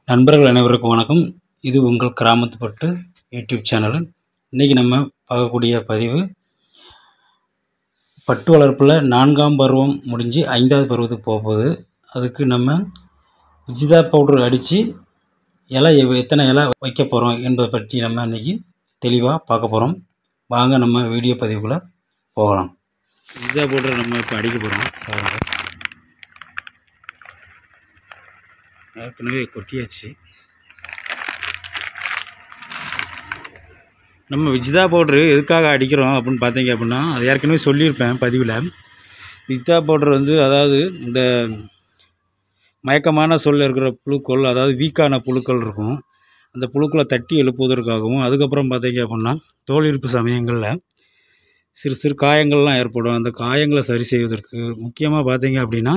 நண்பர்கள் அனைவருக்கும் வணக்கம் இது உங்கள் கிராமத்து பட்டு யூடியூப் சேனல் இன்றைக்கி நம்ம பார்க்கக்கூடிய பதிவு பட்டு வளர்ப்பில் நான்காம் பருவம் முடிஞ்சு ஐந்தாவது பருவத்துக்கு போக போகுது அதுக்கு நம்ம விஜிதா பவுடர் அடித்து இலை எவ்- எத்தனை இலை வைக்க போகிறோம் என்பதை பற்றி நம்ம இன்றைக்கி தெளிவாக பார்க்க போகிறோம் வாங்க நம்ம வீடியோ பதிவுக்குள்ளே போகலாம் விஜிதா பவுடரை நம்ம இப்போ அடிக்க போகிறோம் பாருங்கள் ஏற்கனவே கொட்டியாச்சு நம்ம விஜிதா பவுட்ரு எதுக்காக அடிக்கிறோம் அப்படின்னு பார்த்தீங்க அப்படின்னா அது ஏற்கனவே சொல்லியிருப்பேன் பதிவில் விஜிதா பவுடர் வந்து அதாவது இந்த மயக்கமான சொல்ல இருக்கிற புழுக்கள் அதாவது வீக்கான புழுக்கள் இருக்கும் அந்த புழுக்களை தட்டி எழுப்புவதற்காகவும் அதுக்கப்புறம் பார்த்தீங்க அப்படின்னா தோல் இருப்பு சமயங்களில் சிறு சிறு காயங்கள்லாம் ஏற்படும் அந்த காயங்களை சரி செய்வதற்கு முக்கியமாக பார்த்தீங்க அப்படின்னா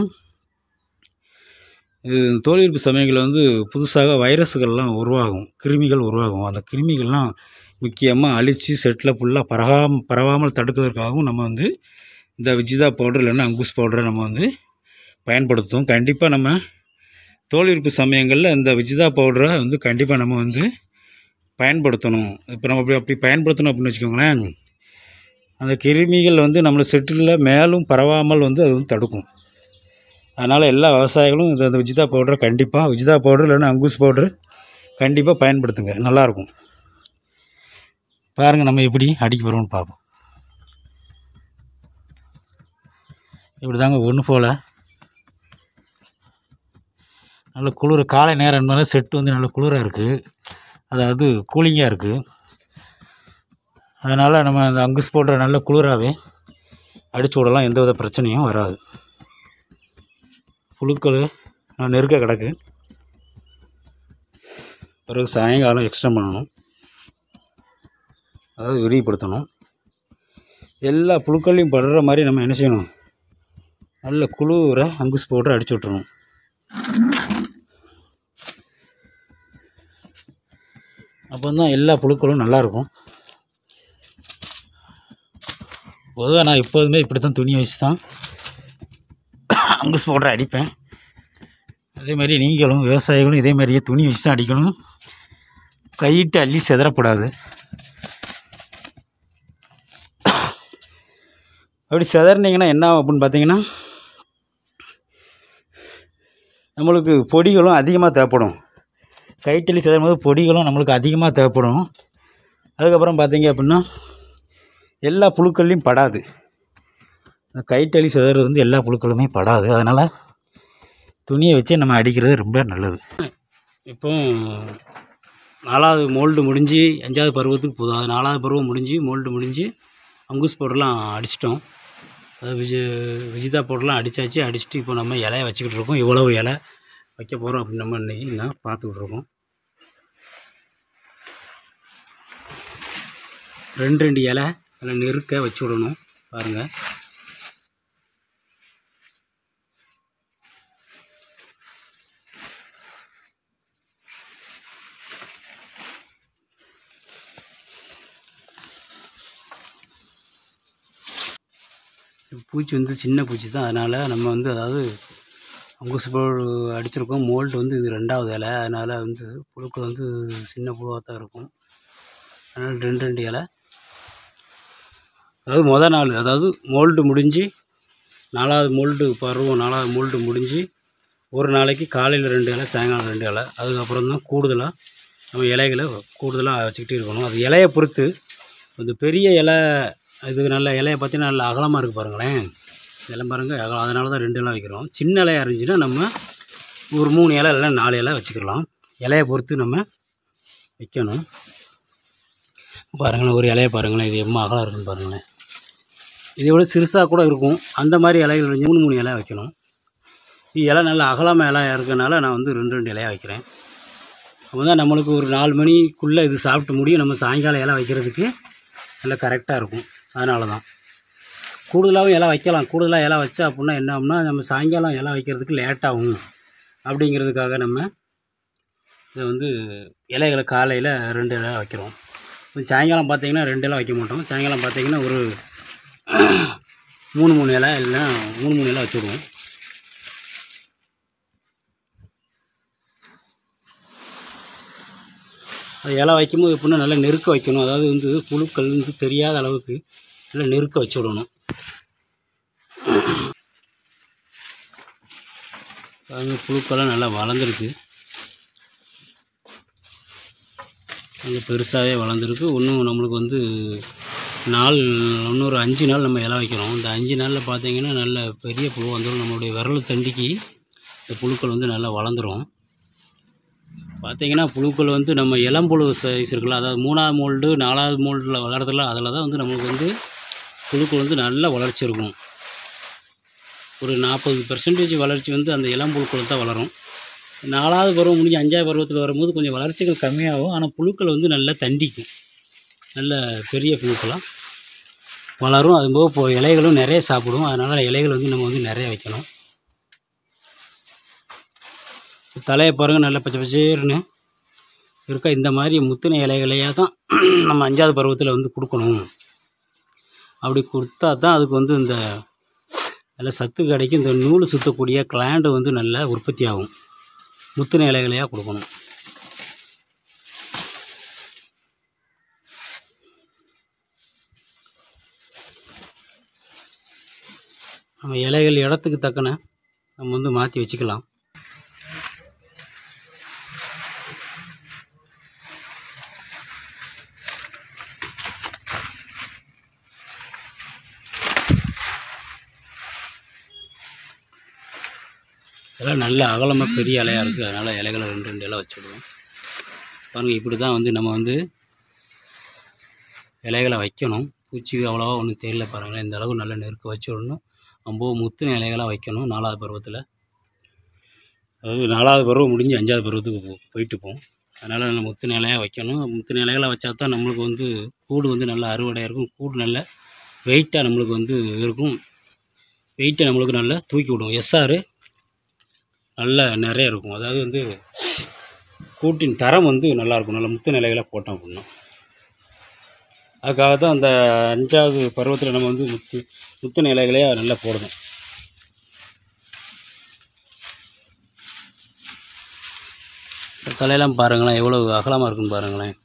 இது தோல் இருப்பு சமயங்களில் வந்து புதுசாக வைரஸுகள்லாம் உருவாகும் கிருமிகள் உருவாகும் அந்த கிருமிகள்லாம் முக்கியமாக அழித்து செட்டில் ஃபுல்லாக பரகாம பரவாமல் தடுக்கிறதுக்காகவும் நம்ம வந்து இந்த விஜிதா பவுடர் இல்லைன்னா அங்குஸ் பவுடரை நம்ம வந்து பயன்படுத்துவோம் கண்டிப்பாக நம்ம தோல் இருப்பு சமயங்களில் இந்த விஜிதா பவுடரை வந்து கண்டிப்பாக நம்ம வந்து பயன்படுத்தணும் இப்போ நம்ம அப்படி அப்படி பயன்படுத்தணும் அப்படின்னு வச்சுக்கோங்களேன் அந்த கிருமிகள் வந்து நம்மளை செட்டில் மேலும் பரவாமல் வந்து அது வந்து தடுக்கும் அதனால் எல்லா விவசாயிகளும் இந்த இந்த விஜிதா பவுடரை கண்டிப்பாக விஜிதா பவுடர் இல்லைன்னா அங்குஸ் பவுடர் கண்டிப்பாக பயன்படுத்துங்க நல்லாயிருக்கும் பாருங்கள் நம்ம எப்படி அடிக்க போகிறோம்னு பார்ப்போம் இப்படி தாங்க ஒன்று போல் நல்ல குளிர் காலை நேரம் இருந்தாலும் செட்டு வந்து நல்ல குளிராக இருக்குது அதாவது கூலிங்காக இருக்குது அதனால் நம்ம அந்த அங்குஸ் பவுடரை நல்ல குளிராகவே அடித்து விடலாம் எந்த வித பிரச்சனையும் வராது புழுக்கள் நான் நெருக்க கிடக்கு பிறகு சாயங்காலம் எக்ஸ்டெண்ட் பண்ணணும் அதாவது விரிவுபடுத்தணும் எல்லா புழுக்கள்லையும் படுற மாதிரி நம்ம என்ன செய்யணும் நல்ல குழுவுற அங்குஸ் பவுடர் அடிச்சு விட்றணும் அப்போ தான் எல்லா புழுக்களும் நல்லாயிருக்கும் பொதுவாக நான் எப்போதுமே இப்படி தான் துணி வச்சு தான் அங்குஸ் பவுடர் அடிப்பேன் அதே மாதிரி நீங்களும் விவசாயிகளும் இதே மாதிரியே துணி வச்சு தான் அடிக்கணும் கையிட்டு அள்ளி செதறக்கூடாது அப்படி செதறினீங்கன்னா என்ன ஆகும் அப்படின்னு பார்த்தீங்கன்னா நம்மளுக்கு பொடிகளும் அதிகமாக தேவைப்படும் கைட்டலி செதறும் போது பொடிகளும் நம்மளுக்கு அதிகமாக தேவைப்படும் அதுக்கப்புறம் பார்த்தீங்க அப்படின்னா எல்லா புழுக்கள்லையும் படாது இந்த கைட்டலி சிதறது வந்து எல்லா புழுக்களுமே படாது அதனால் துணியை வச்சு நம்ம அடிக்கிறது ரொம்ப நல்லது இப்போ நாலாவது மோல்டு முடிஞ்சு அஞ்சாவது பருவத்துக்கு போதும் அது நாலாவது பருவம் முடிஞ்சு மோல்டு முடிஞ்சு அங்குஸ் பவுடர்லாம் அடிச்சிட்டோம் அது விஜி விஜிதா பவுடர்லாம் அடித்தாச்சு அடிச்சுட்டு இப்போ நம்ம இலைய வச்சுக்கிட்டு இருக்கோம் இவ்வளவு இலை வைக்க போகிறோம் அப்படின்னு நம்ம இன்றைக்கி நான் பார்த்துக்கிட்டு இருக்கோம் ரெண்டு ரெண்டு இலை அதில் நெருக்க வச்சு விடணும் பாருங்கள் பூச்சி வந்து சின்ன பூச்சி தான் அதனால் நம்ம வந்து அதாவது அங்குசு பவுடர் அடிச்சிருக்கோம் மோல்டு வந்து இது ரெண்டாவது இலை அதனால் வந்து புழுக்கள் வந்து சின்ன புழுவாக தான் இருக்கும் அதனால் ரெண்டு ரெண்டு இலை அதாவது மொதல் நாள் அதாவது மோல்டு முடிஞ்சு நாலாவது மோல்டு பருவம் நாலாவது மோல்டு முடிஞ்சு ஒரு நாளைக்கு காலையில் ரெண்டு இலை சாயங்காலம் ரெண்டு இலை அதுக்கப்புறம் தான் கூடுதலாக நம்ம இலைகளை கூடுதலாக வச்சுக்கிட்டே இருக்கணும் அது இலையை பொறுத்து இந்த பெரிய இலை இது நல்ல இலையை பார்த்தீங்கன்னா நல்ல அகலமாக இருக்குது பாருங்களேன் இதெல்லாம் பாருங்கள் அகலம் அதனால தான் ரெண்டு இலை வைக்கிறோம் சின்ன இலையாக இருந்துச்சுன்னா நம்ம ஒரு மூணு இலை இல்லை நாலு இலை வச்சுக்கலாம் இலையை பொறுத்து நம்ம வைக்கணும் பாருங்களேன் ஒரு இலையை பாருங்களேன் இது எம்மா அகலம் இருக்குன்னு பாருங்களேன் இதை விட சிறுசாக கூட இருக்கும் அந்த மாதிரி இலைகள் இருந்து மூணு மூணு இலை வைக்கணும் இது இலை நல்ல அகலமாக இலையா இருக்கனால நான் வந்து ரெண்டு ரெண்டு இலையாக வைக்கிறேன் அப்போ தான் நம்மளுக்கு ஒரு நாலு மணிக்குள்ளே இது சாப்பிட்டு முடியும் நம்ம சாயங்காலம் இலை வைக்கிறதுக்கு நல்லா கரெக்டாக இருக்கும் அதனால தான் கூடுதலாகவும் இலை வைக்கலாம் கூடுதலாக இலை வச்சா அப்படின்னா என்ன ஆகும்னா நம்ம சாயங்காலம் இலை வைக்கிறதுக்கு லேட்டாகும் அப்படிங்கிறதுக்காக நம்ம இதை வந்து இலைகளை காலையில் ரெண்டு இலை வைக்கிறோம் இப்போ சாயங்காலம் பார்த்தீங்கன்னா ரெண்டு இலை வைக்க மாட்டோம் சாயங்காலம் பார்த்தீங்கன்னா ஒரு மூணு மூணு இலை இல்லைன்னா மூணு மூணு இலை வச்சுடுவோம் அது இலை வைக்கும்போது எப்படின்னா நல்லா நெருக்க வைக்கணும் அதாவது வந்து புழுக்கள் வந்து தெரியாத அளவுக்கு நல்லா நெருக்க வச்சு விடணும் பாருங்க புழுக்கெல்லாம் நல்லா வளர்ந்துருக்கு நல்ல பெருசாகவே வளர்ந்துருக்கு இன்னும் நம்மளுக்கு வந்து நாள் இன்னொரு அஞ்சு நாள் நம்ம இலை வைக்கிறோம் இந்த அஞ்சு நாளில் பார்த்தீங்கன்னா நல்ல பெரிய புழு வந்துடும் நம்மளுடைய விரல் தண்டிக்கு இந்த புழுக்கள் வந்து நல்லா வளர்ந்துரும் பார்த்தீங்கன்னா புழுக்கள் வந்து நம்ம இளம்புழு சைஸ் இருக்குல்ல அதாவது மூணாவது மோல்டு நாலாவது மோல்டில் வளர்றதில்ல அதில் தான் வந்து நம்மளுக்கு வந்து புழுக்கள் வந்து நல்ல வளர்ச்சி இருக்கும் ஒரு நாற்பது பெர்சன்டேஜ் வளர்ச்சி வந்து அந்த இளம்புழுக்கள் தான் வளரும் நாலாவது பருவம் முடிஞ்சு அஞ்சாவது பருவத்தில் வரும்போது கொஞ்சம் வளர்ச்சிகள் கம்மியாகும் ஆனால் புழுக்கள் வந்து நல்லா தண்டிக்கும் நல்ல பெரிய புழுக்களாக வளரும் அதுபோக இப்போ இலைகளும் நிறைய சாப்பிடும் அதனால் இலைகள் வந்து நம்ம வந்து நிறைய வைக்கணும் தலையை பாருங்கள் நல்ல பச்சை பச்சேர்னு இருக்க இந்த மாதிரி முத்தின இலைகளையாக தான் நம்ம அஞ்சாவது பருவத்தில் வந்து கொடுக்கணும் அப்படி கொடுத்தா தான் அதுக்கு வந்து இந்த நல்ல சத்து கிடைக்கும் இந்த நூல் சுற்றக்கூடிய கிளாண்டு வந்து நல்ல உற்பத்தி ஆகும் முத்தின இலைகளையாக கொடுக்கணும் நம்ம இலைகள் இடத்துக்கு தக்கன நம்ம வந்து மாற்றி வச்சுக்கலாம் இதெல்லாம் நல்ல அகலமாக பெரிய இலையாக இருக்குது அதனால் இலைகளை ரெண்டு ரெண்டு இலை வச்சுடுவோம் பாருங்கள் இப்படி தான் வந்து நம்ம வந்து இலைகளை வைக்கணும் பூச்சி அவ்வளோவா ஒன்றும் தெரியல பாருங்களேன் இந்த அளவு நல்ல நெருக்க வச்சு விடணும் ரொம்ப முத்தின இலைகளாக வைக்கணும் நாலாவது பருவத்தில் அதாவது நாலாவது பருவம் முடிஞ்சு அஞ்சாவது பருவத்துக்கு போ போயிட்டு போகும் அதனால் நல்ல முத்தின இலையாக வைக்கணும் முத்தின இலைகளை வச்சா தான் நம்மளுக்கு வந்து கூடு வந்து நல்ல அறுவடையாக இருக்கும் கூடு நல்ல வெயிட்டாக நம்மளுக்கு வந்து இருக்கும் வெயிட்டை நம்மளுக்கு நல்லா தூக்கி விடும் எஸ்ஆர் நல்ல நிறைய இருக்கும் அதாவது வந்து கூட்டின் தரம் வந்து நல்லாயிருக்கும் நல்ல முத்து நிலைகளை போட்டோம் அப்படின்னா அதுக்காக தான் அந்த அஞ்சாவது பருவத்தில் நம்ம வந்து முத்து முத்து நிலைகளையே நல்லா போடணும் இந்த தலையெல்லாம் பாருங்களேன் எவ்வளோ அகலமாக இருக்குன்னு பாருங்களேன்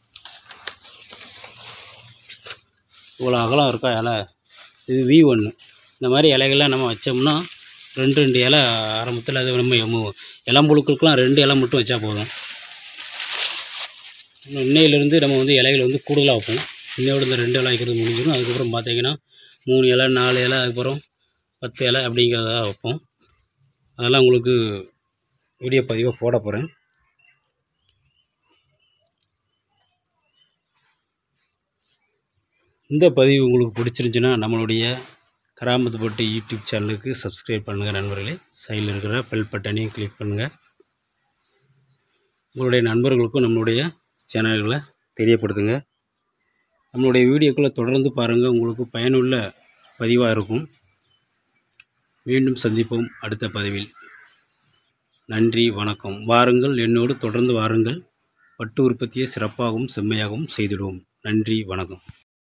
இவ்வளோ அகலம் இருக்கா இலை இது வி ஒன்று இந்த மாதிரி இலைகள்லாம் நம்ம வச்சோம்னா ரெண்டு ரெண்டு இலை ஆரம்பத்தில் அது நம்ம எம்மு- இளம்புழுக்களுக்கெலாம் ரெண்டு இலை மட்டும் வச்சா போதும் இன்னும் இன்னையிலேருந்து நம்ம வந்து இலைகள் வந்து கூடுதலாக வைப்போம் இன்னையோட இந்த ரெண்டு இலை வைக்கிறது முடிஞ்சிடும் அதுக்கப்புறம் பார்த்தீங்கன்னா மூணு இலை நாலு இலை அதுக்கப்புறம் பத்து இலை அப்படிங்கிறத வைப்போம் அதெல்லாம் உங்களுக்கு வீடியோ பதிவாக போட போகிறேன் இந்த பதிவு உங்களுக்கு பிடிச்சிருந்துச்சுன்னா நம்மளுடைய கராமத்து பட்டு யூடியூப் சேனலுக்கு சப்ஸ்கிரைப் பண்ணுங்கள் நண்பர்களே சைடில் இருக்கிற பெல் பட்டனையும் கிளிக் பண்ணுங்கள் உங்களுடைய நண்பர்களுக்கும் நம்மளுடைய சேனல்களை தெரியப்படுத்துங்க நம்மளுடைய வீடியோக்களை தொடர்ந்து பாருங்கள் உங்களுக்கு பயனுள்ள பதிவாக இருக்கும் மீண்டும் சந்திப்போம் அடுத்த பதிவில் நன்றி வணக்கம் வாருங்கள் என்னோடு தொடர்ந்து வாருங்கள் பட்டு உற்பத்தியை சிறப்பாகவும் செம்மையாகவும் செய்திடுவோம் நன்றி வணக்கம்